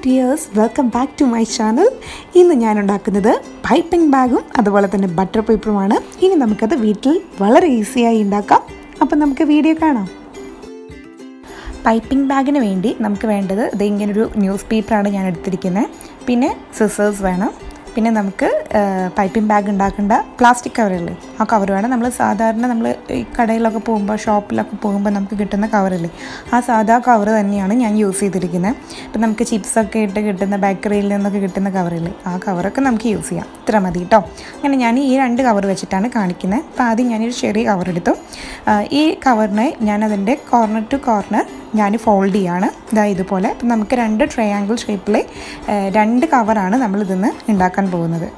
dears welcome back to my channel ഇന്ന് ഞാൻ ഉണ്ടാക്കുന്നത് പൈപ്പിംഗ് ബാഗും അതുപോലെ തന്നെ ബട്ടർ പേപ്പറുമാണ് ഇനി നമുക്കത് വീട്ടിൽ വളരെ ഈസിയായി ഉണ്ടാക്കാം അപ്പം നമുക്ക് വീഡിയോ കാണാം പൈപ്പിംഗ് ബാഗിന് വേണ്ടി നമുക്ക് വേണ്ടത് ഇത് ഇങ്ങനൊരു ന്യൂസ് പേപ്പറാണ് ഞാൻ എടുത്തിരിക്കുന്നത് പിന്നെ സിസേഴ്സ് വേണം പിന്നെ നമുക്ക് പൈപ്പിംഗ് ബാഗ് ഉണ്ടാക്കേണ്ട പ്ലാസ്റ്റിക് കവറില്ലേ ആ കവർ വേണം നമ്മൾ സാധാരണ നമ്മൾ ഈ കടയിലൊക്കെ പോകുമ്പോൾ ഷോപ്പിലൊക്കെ പോകുമ്പോൾ നമുക്ക് കിട്ടുന്ന കവറില്ലേ ആ സാധാ കവർ തന്നെയാണ് ഞാൻ യൂസ് ചെയ്തിരിക്കുന്നത് ഇപ്പം നമുക്ക് ചിപ്സൊക്കെ ഇട്ട് കിട്ടുന്ന ബേക്കറിയിൽ നിന്നൊക്കെ കിട്ടുന്ന കവറില്ലേ ആ കവറൊക്കെ നമുക്ക് യൂസ് ചെയ്യാം ഇത്ര മതി കേട്ടോ അങ്ങനെ ഞാൻ ഈ രണ്ട് കവർ വെച്ചിട്ടാണ് കാണിക്കുന്നത് അപ്പോൾ ആദ്യം ഞാനൊരു ചെറിയ കവർ എടുത്തു ഈ കവറിനെ ഞാനതിൻ്റെ കോർണർ ടു കോർണർ ഞാൻ ഫോൾഡ് ചെയ്യാണ് ഇതാ ഇതുപോലെ അപ്പം നമുക്ക് രണ്ട് ട്രയാങ്കിൾ ഷേപ്പിൽ രണ്ട് കവറാണ് നമ്മൾ ഇതിന്ന് ഉണ്ടാക്കാൻ പോകുന്നത്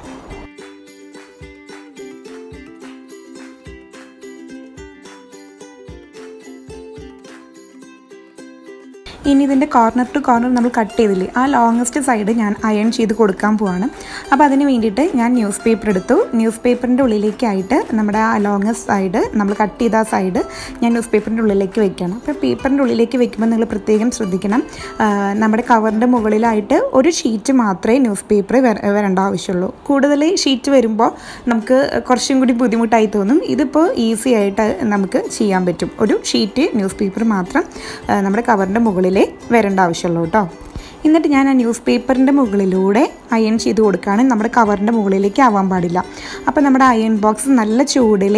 ഇനി ഇതിൻ്റെ കോർണർ ടു കോർണർ നമ്മൾ കട്ട് ചെയ്തില്ലേ ആ ലോങ്ങസ്റ്റ് സൈഡ് ഞാൻ അയൺ ചെയ്ത് കൊടുക്കാൻ പോവാണ് അപ്പോൾ അതിന് വേണ്ടിയിട്ട് ഞാൻ ന്യൂസ് പേപ്പർ എടുത്തു ന്യൂസ് പേപ്പറിൻ്റെ ഉള്ളിലേക്കായിട്ട് നമ്മുടെ ആ ലോങ്ങസ്റ്റ് സൈഡ് നമ്മൾ കട്ട് ചെയ്ത ആ സൈഡ് ഞാൻ ന്യൂസ് പേപ്പറിൻ്റെ ഉള്ളിലേക്ക് വെക്കണം അപ്പോൾ പേപ്പറിൻ്റെ ഉള്ളിലേക്ക് വെക്കുമ്പോൾ നിങ്ങൾ പ്രത്യേകം ശ്രദ്ധിക്കണം നമ്മുടെ കവറിൻ്റെ മുകളിലായിട്ട് ഒരു ഷീറ്റ് മാത്രമേ ന്യൂസ് പേപ്പർ വരേണ്ട ആവശ്യമുള്ളൂ കൂടുതൽ ഷീറ്റ് വരുമ്പോൾ നമുക്ക് കുറച്ചും കൂടി ബുദ്ധിമുട്ടായി തോന്നും ഇതിപ്പോൾ ഈസി ആയിട്ട് നമുക്ക് ചെയ്യാൻ പറ്റും ഒരു ഷീറ്റ് ന്യൂസ് പേപ്പർ മാത്രം നമ്മുടെ കവറിൻ്റെ മുകളിൽ വരേണ്ട ആവശ്യമുള്ളൂ കേട്ടോ എന്നിട്ട് ഞാൻ ആ ന്യൂസ് പേപ്പറിൻ്റെ മുകളിലൂടെ അയൺ ചെയ്ത് കൊടുക്കുകയാണ് നമ്മുടെ കവറിൻ്റെ മുകളിലേക്ക് ആവാൻ പാടില്ല അപ്പോൾ നമ്മുടെ അയൺ ബോക്സ് നല്ല ചൂടിൽ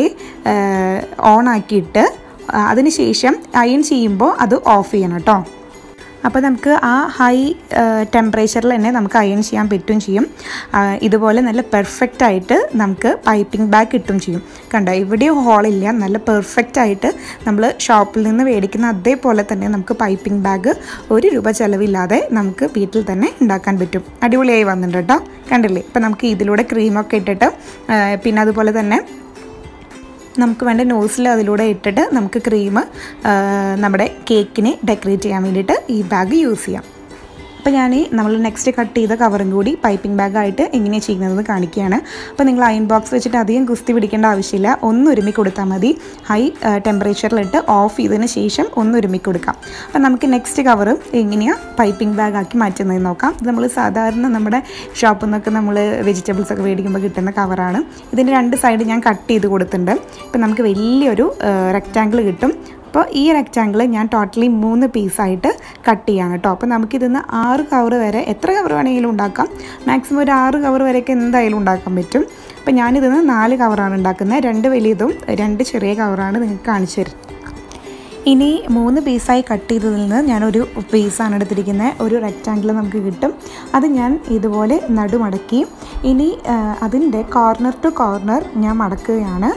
ഓൺ ആക്കിയിട്ട് അതിനുശേഷം അയൺ ചെയ്യുമ്പോൾ അത് ഓഫ് ചെയ്യണം കേട്ടോ അപ്പോൾ നമുക്ക് ആ ഹൈ ടെമ്പറേച്ചറിൽ തന്നെ നമുക്ക് അയൺ ചെയ്യാൻ പറ്റും ചെയ്യും ഇതുപോലെ നല്ല പെർഫെക്റ്റ് ആയിട്ട് നമുക്ക് പൈപ്പിംഗ് ബാഗ് കിട്ടും ചെയ്യും കണ്ടോ ഇവിടെയും ഹോളില്ല നല്ല പെർഫെക്റ്റ് ആയിട്ട് നമ്മൾ ഷോപ്പിൽ നിന്ന് മേടിക്കുന്ന അതേപോലെ തന്നെ നമുക്ക് പൈപ്പിംഗ് ബാഗ് ഒരു രൂപ ചിലവില്ലാതെ നമുക്ക് വീട്ടിൽ തന്നെ ഉണ്ടാക്കാൻ പറ്റും അടിപൊളിയായി വന്നിട്ടുണ്ട് കേട്ടോ കണ്ടില്ലേ ഇപ്പോൾ നമുക്ക് ഇതിലൂടെ ക്രീമൊക്കെ ഇട്ടിട്ട് പിന്നെ അതുപോലെ തന്നെ നമുക്ക് വേണ്ട നോസിൽ അതിലൂടെ ഇട്ടിട്ട് നമുക്ക് ക്രീം നമ്മുടെ കേക്കിനെ ഡെക്കറേറ്റ് ചെയ്യാൻ വേണ്ടിയിട്ട് ഈ ബാഗ് യൂസ് ചെയ്യാം അപ്പോൾ ഞാൻ നമ്മൾ നെക്സ്റ്റ് കട്ട് ചെയ്ത കവറും കൂടി പൈപ്പിംഗ് ബാഗായിട്ട് എങ്ങനെയാണ് ചെയ്യുന്നതെന്ന് കാണിക്കുകയാണ് അപ്പോൾ നിങ്ങൾ അയൺ ബോക്സ് വെച്ചിട്ട് അധികം കുസ്തി പിടിക്കേണ്ട ആവശ്യമില്ല ഒന്ന് ഒരുമി കൊടുത്താൽ മതി ഹൈ ടെമ്പറേച്ചറിലിട്ട് ഓഫ് ചെയ്തതിന് ശേഷം ഒന്ന് ഒരുമി കൊടുക്കാം അപ്പോൾ നമുക്ക് നെക്സ്റ്റ് കവറും എങ്ങനെയാണ് പൈപ്പിംഗ് ബാഗ് ആക്കി മാറ്റുന്നതെന്ന് നോക്കാം ഇത് നമ്മൾ സാധാരണ നമ്മുടെ ഷോപ്പിൽ നിന്നൊക്കെ നമ്മൾ വെജിറ്റബിൾസ് ഒക്കെ മേടിക്കുമ്പോൾ കിട്ടുന്ന കവറാണ് ഇതിൻ്റെ രണ്ട് സൈഡ് ഞാൻ കട്ട് ചെയ്ത് കൊടുത്തിട്ടുണ്ട് ഇപ്പോൾ നമുക്ക് വലിയൊരു റെക്റ്റാങ്കിൾ കിട്ടും അപ്പോൾ ഈ റെക്റ്റാങ്കിൾ ഞാൻ ടോട്ടലി മൂന്ന് പീസായിട്ട് കട്ട് ചെയ്യാണ് കേട്ടോ അപ്പോൾ നമുക്കിതിന്ന് ആറ് കവർ വരെ എത്ര കവർ വേണമെങ്കിലും ഉണ്ടാക്കാം മാക്സിമം ഒരു ആറ് കവർ വരെയൊക്കെ എന്തായാലും ഉണ്ടാക്കാൻ പറ്റും അപ്പോൾ ഞാനിതിന്ന് നാല് കവറാണ് ഉണ്ടാക്കുന്നത് രണ്ട് വലിയതും രണ്ട് ചെറിയ കവറാണ് നിങ്ങൾക്ക് കാണിച്ചു തരും ഇനി മൂന്ന് പീസായി കട്ട് ചെയ്തതിൽ നിന്ന് ഞാനൊരു പീസാണ് എടുത്തിരിക്കുന്നത് ഒരു റെക്റ്റാങ്കിൾ നമുക്ക് കിട്ടും അത് ഞാൻ ഇതുപോലെ നടുമടക്കി ഇനി അതിൻ്റെ കോർണർ ടു കോർണർ ഞാൻ മടക്കുകയാണ്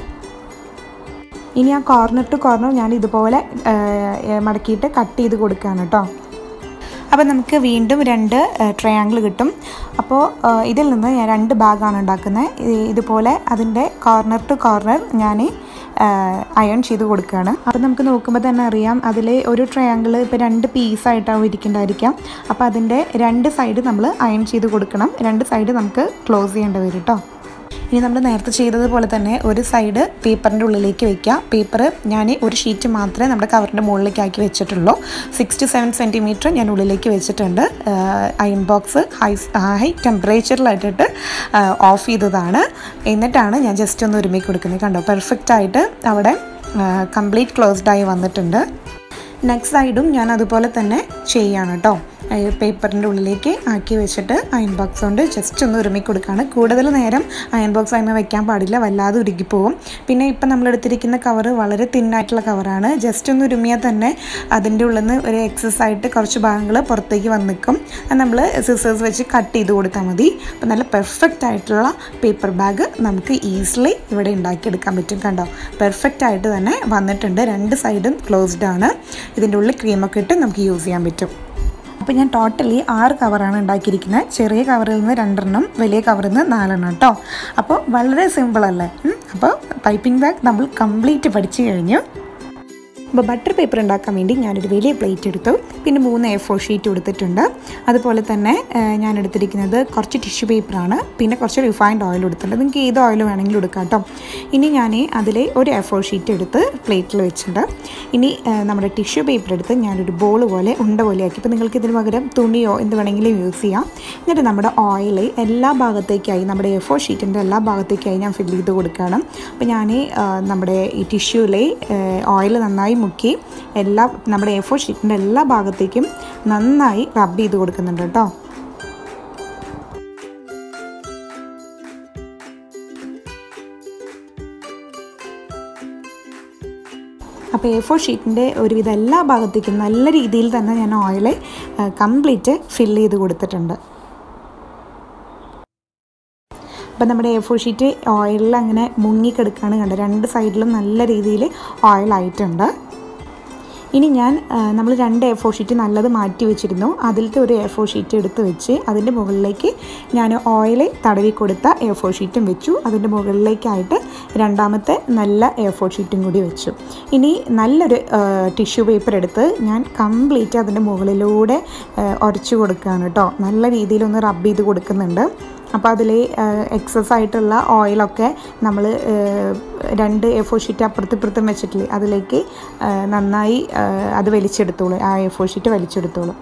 ഇനി ആ കോർണർ ടു കോർണർ ഞാൻ ഇതുപോലെ മടക്കിയിട്ട് കട്ട് ചെയ്ത് കൊടുക്കുകയാണ് കേട്ടോ അപ്പോൾ നമുക്ക് വീണ്ടും രണ്ട് ട്രയാങ്കിൾ കിട്ടും അപ്പോൾ ഇതിൽ നിന്ന് ഞാൻ രണ്ട് ബാഗാണ് ഉണ്ടാക്കുന്നത് ഇതുപോലെ അതിൻ്റെ കോർണർ ടു കോർണർ ഞാൻ അയൺ ചെയ്ത് കൊടുക്കുകയാണ് അപ്പോൾ നമുക്ക് നോക്കുമ്പോൾ തന്നെ അറിയാം അതിൽ ഒരു ട്രയാങ്കിൾ ഇപ്പോൾ രണ്ട് പീസായിട്ടാവും ഇരിക്കേണ്ടായിരിക്കാം അപ്പോൾ അതിൻ്റെ രണ്ട് സൈഡ് നമ്മൾ അയൺ ചെയ്ത് കൊടുക്കണം രണ്ട് സൈഡ് നമുക്ക് ക്ലോസ് ചെയ്യേണ്ടി വരും കേട്ടോ ഇനി നമ്മൾ നേരത്തെ ചെയ്തതുപോലെ തന്നെ ഒരു സൈഡ് പേപ്പറിൻ്റെ ഉള്ളിലേക്ക് വെക്കുക പേപ്പർ ഞാൻ ഒരു ഷീറ്റ് മാത്രമേ നമ്മുടെ കവറിൻ്റെ മുകളിലേക്ക് ആക്കി വെച്ചിട്ടുള്ളൂ സിക്സ് ടു സെവൻ സെൻറ്റിമീറ്റർ ഞാൻ ഉള്ളിലേക്ക് വെച്ചിട്ടുണ്ട് അയൺ ബോക്സ് ഹൈ ഹൈ ടെമ്പറേച്ചറിലായിട്ടിട്ട് ഓഫ് ചെയ്തതാണ് എന്നിട്ടാണ് ഞാൻ ജസ്റ്റ് ഒന്ന് ഒരുമി കൊടുക്കുന്നത് കണ്ടോ പെർഫെക്റ്റ് ആയിട്ട് അവിടെ കംപ്ലീറ്റ് ക്ലോസ്ഡ് ആയി വന്നിട്ടുണ്ട് നെക്സ്റ്റ് സൈഡും ഞാൻ അതുപോലെ തന്നെ ചെയ്യാണ് കേട്ടോ പേപ്പറിൻ്റെ ഉള്ളിലേക്ക് ആക്കി വെച്ചിട്ട് അയൺ ബോക്സ് കൊണ്ട് ജസ്റ്റ് ഒന്ന് ഉരുമി കൊടുക്കുകയാണ് കൂടുതൽ നേരം അയൺ ബോക്സ് അതിന് വെക്കാൻ പാടില്ല വല്ലാതെ ഉരുകിപ്പോവും പിന്നെ ഇപ്പം നമ്മൾ എടുത്തിരിക്കുന്ന കവർ വളരെ തിന്നായിട്ടുള്ള കവറാണ് ജസ്റ്റ് ഒന്ന് ഉരുമിയാൽ തന്നെ അതിൻ്റെ ഉള്ളിൽ നിന്ന് ഒരു എക്സസ് ആയിട്ട് കുറച്ച് ഭാഗങ്ങൾ പുറത്തേക്ക് വന്ന് നിൽക്കും അത് നമ്മൾ സിസേഴ്സ് വെച്ച് കട്ട് ചെയ്ത് കൊടുത്താൽ മതി അപ്പോൾ നല്ല പെർഫെക്റ്റ് ആയിട്ടുള്ള പേപ്പർ ബാഗ് നമുക്ക് ഈസിലി ഇവിടെ ഉണ്ടാക്കിയെടുക്കാൻ പറ്റും കണ്ടോ പെർഫെക്റ്റ് ആയിട്ട് തന്നെ വന്നിട്ടുണ്ട് രണ്ട് സൈഡും ക്ലോസ്ഡ് ആണ് ഇതിൻ്റെ ഉള്ളിൽ ക്രീമൊക്കെ ഇട്ട് നമുക്ക് യൂസ് ചെയ്യാൻ പറ്റും അപ്പോൾ ഞാൻ ടോട്ടലി ആറ് കവറാണ് ഉണ്ടാക്കിയിരിക്കുന്നത് ചെറിയ കവറിൽ നിന്ന് രണ്ടെണ്ണം വലിയ കവറിൽ നിന്ന് നാലെണ്ണം കേട്ടോ അപ്പോൾ വളരെ സിമ്പിൾ അല്ലേ അപ്പോൾ പൈപ്പിംഗ് ബാഗ് നമ്മൾ കംപ്ലീറ്റ് പഠിച്ചു കഴിഞ്ഞു അപ്പോൾ ബട്ടർ പേപ്പർ ഉണ്ടാക്കാൻ വേണ്ടി ഞാനൊരു വലിയ പ്ലേറ്റ് എടുത്തു പിന്നെ മൂന്ന് എ ഫോർ ഷീറ്റ് എടുത്തിട്ടുണ്ട് അതുപോലെ തന്നെ ഏഹ്, ഞാൻ എടുത്തിരിക്കുന്നത് കുറച്ച് ടിഷ്യൂ പേപ്പറാണ് പിന്നെ കുറച്ച് റിഫൈൻഡ് ഓയിൽ എടുത്തിട്ടുണ്ട് നിങ്ങൾക്ക് ഏത് ഓയിൽ വേണമെങ്കിലും എടുക്കാം കേട്ടോ ഇനി ഞാൻ അതിൽ ഒരു എ ഫോർ ഷീറ്റ് എടുത്ത് പ്ലേറ്റിൽ വെച്ചിട്ടുണ്ട് ഇനി ഏഹ്, നമ്മുടെ ടിഷ്യൂ പേപ്പർ എടുത്ത് ഞാനൊരു ബോൾ പോലെ ഉണ്ട പോലെ ആക്കി ഇപ്പോൾ നിങ്ങൾക്ക് ഇതിന് പകരം തുണിയോ എന്ത് വേണമെങ്കിലും യൂസ് ചെയ്യാം എന്നിട്ട് നമ്മുടെ ഓയിൽ എല്ലാ ഭാഗത്തേക്കായി നമ്മുടെ എ ഫോർ ഷീറ്റിൻ്റെ എല്ലാ ഭാഗത്തേക്കായി ഞാൻ ഫില്ല് ചെയ്ത് കൊടുക്കുകയാണ് അപ്പോൾ ഞാൻ നമ്മുടെ ഈ ടിഷ്യൂവിലെ ഓയിൽ നന്നായി മുക്കി എല്ലാ നമ്മുടെ എ ഫോർ ഷീറ്റിൻ്റെ എല്ലാ ഭാഗത്തേക്കും നന്നായി റബ്ബ് ചെയ്ത് കൊടുക്കുന്നുണ്ട് കേട്ടോ അപ്പോൾ എ ഫോർ ഷീറ്റിൻ്റെ ഒരുവിധ എല്ലാ ഭാഗത്തേക്കും നല്ല രീതിയിൽ തന്നെ ഞാൻ ഓയിൽ കംപ്ലീറ്റ് ഫില്ല് ചെയ്ത് കൊടുത്തിട്ടുണ്ട് അപ്പം നമ്മുടെ എ ഫോർ ഷീറ്റ് ഓയിലിൽ അങ്ങനെ മുങ്ങിക്കിടക്കുകയാണ് കണ്ടത് രണ്ട് സൈഡിലും നല്ല രീതിയിൽ ഓയിലായിട്ടുണ്ട് ഇനി ഞാൻ നമ്മൾ രണ്ട് എ ഫോർ ഷീറ്റ് നല്ലത് മാറ്റി വെച്ചിരുന്നു അതിലത്തെ ഒരു എ ഫോർ ഷീറ്റ് എടുത്ത് വെച്ച് അതിൻ്റെ മുകളിലേക്ക് ഞാൻ ഓയിൽ തടവി കൊടുത്ത എ ഫോർ ഷീറ്റും വെച്ചു അതിൻ്റെ മുകളിലേക്കായിട്ട് രണ്ടാമത്തെ നല്ല എ ഫോർ ഷീറ്റും കൂടി വെച്ചു ഇനി നല്ലൊരു ടിഷ്യൂ പേപ്പർ എടുത്ത് ഞാൻ കംപ്ലീറ്റ് അതിൻ്റെ മുകളിലൂടെ ഉരച്ചു കൊടുക്കുകയാണ് കേട്ടോ നല്ല രീതിയിലൊന്ന് റബ്ബ് ചെയ്ത് കൊടുക്കുന്നുണ്ട് അപ്പോൾ അതിൽ എക്സസ് ആയിട്ടുള്ള ഓയിലൊക്കെ നമ്മൾ രണ്ട് എ ഫോർ ഷീറ്റ് അപ്പുറത്തും ഇപ്പുറത്തും വെച്ചിട്ടില്ലേ അതിലേക്ക് ആ, നന്നായി ആ, അത് വലിച്ചെടുത്തോളൂ ആ എ ഫോർ ഷീറ്റ് വലിച്ചെടുത്തോളൂ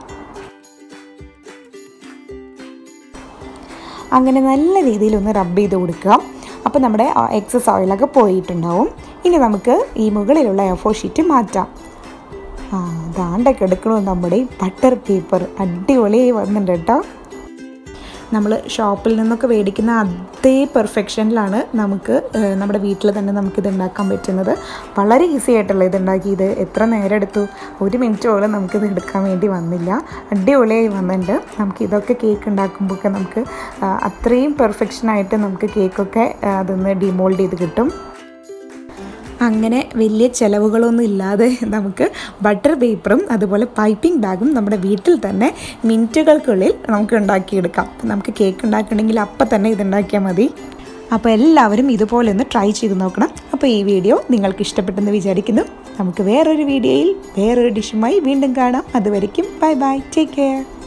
അങ്ങനെ നല്ല രീതിയിൽ ഒന്ന് റബ്ബ് ചെയ്ത് കൊടുക്കുക അപ്പോൾ നമ്മുടെ എക്സസ് ഓയിലൊക്കെ പോയിട്ടുണ്ടാവും ഇനി നമുക്ക് ഈ മുകളിലുള്ള എ ഫോർ ഷീറ്റ് മാറ്റാം ആ ദാണ്ടൊക്കെ എടുക്കണോ നമ്മുടെ ബട്ടർ പേപ്പർ അടിപൊളിയായി വന്നിട്ടുണ്ട് കേട്ടോ നമ്മൾ ഷോപ്പിൽ നിന്നൊക്കെ മേടിക്കുന്ന അതേ പെർഫെക്ഷനിലാണ് നമുക്ക് ഏഹ്, നമ്മുടെ വീട്ടിൽ തന്നെ നമുക്കിത് ഉണ്ടാക്കാൻ പറ്റുന്നത് വളരെ ഈസി ആയിട്ടുള്ള ഇത് ഉണ്ടാക്കിയത് എത്ര നേരം എടുത്തു ഒരു മിനിറ്റ് പോലും നമുക്കിത് എടുക്കാൻ വേണ്ടി വന്നില്ല അടിപൊളിയായി വന്നിട്ടുണ്ട് നമുക്ക് ഇതൊക്കെ കേക്ക് ഉണ്ടാക്കുമ്പോഴൊക്കെ നമുക്ക് ആ, അത്രയും പെർഫെക്ഷനായിട്ട് നമുക്ക് കേക്കൊക്കെ ആ, അതൊന്ന് ഡിമോൾഡ് ചെയ്ത് കിട്ടും അങ്ങനെ വലിയ ചിലവുകളൊന്നും ഇല്ലാതെ നമുക്ക് ബട്ടർ പേപ്പറും അതുപോലെ പൈപ്പിംഗ് ബാഗും നമ്മുടെ വീട്ടിൽ തന്നെ മിനിറ്റുകൾക്കുള്ളിൽ നമുക്ക് ഉണ്ടാക്കിയെടുക്കാം നമുക്ക് കേക്ക് ഉണ്ടാക്കണമെങ്കിൽ അപ്പം തന്നെ ഇത് ഉണ്ടാക്കിയാൽ മതി അപ്പോൾ എല്ലാവരും ഇതുപോലെ ഒന്ന് ട്രൈ ചെയ്ത് നോക്കണം അപ്പോൾ ഈ വീഡിയോ നിങ്ങൾക്ക് ഇഷ്ടപ്പെട്ടെന്ന് വിചാരിക്കുന്നു നമുക്ക് വേറൊരു വീഡിയോയിൽ വേറൊരു ഡിഷുമായി വീണ്ടും കാണാം അതുവരെയ്ക്കും ബൈ ബൈ ടേക്ക് കെയർ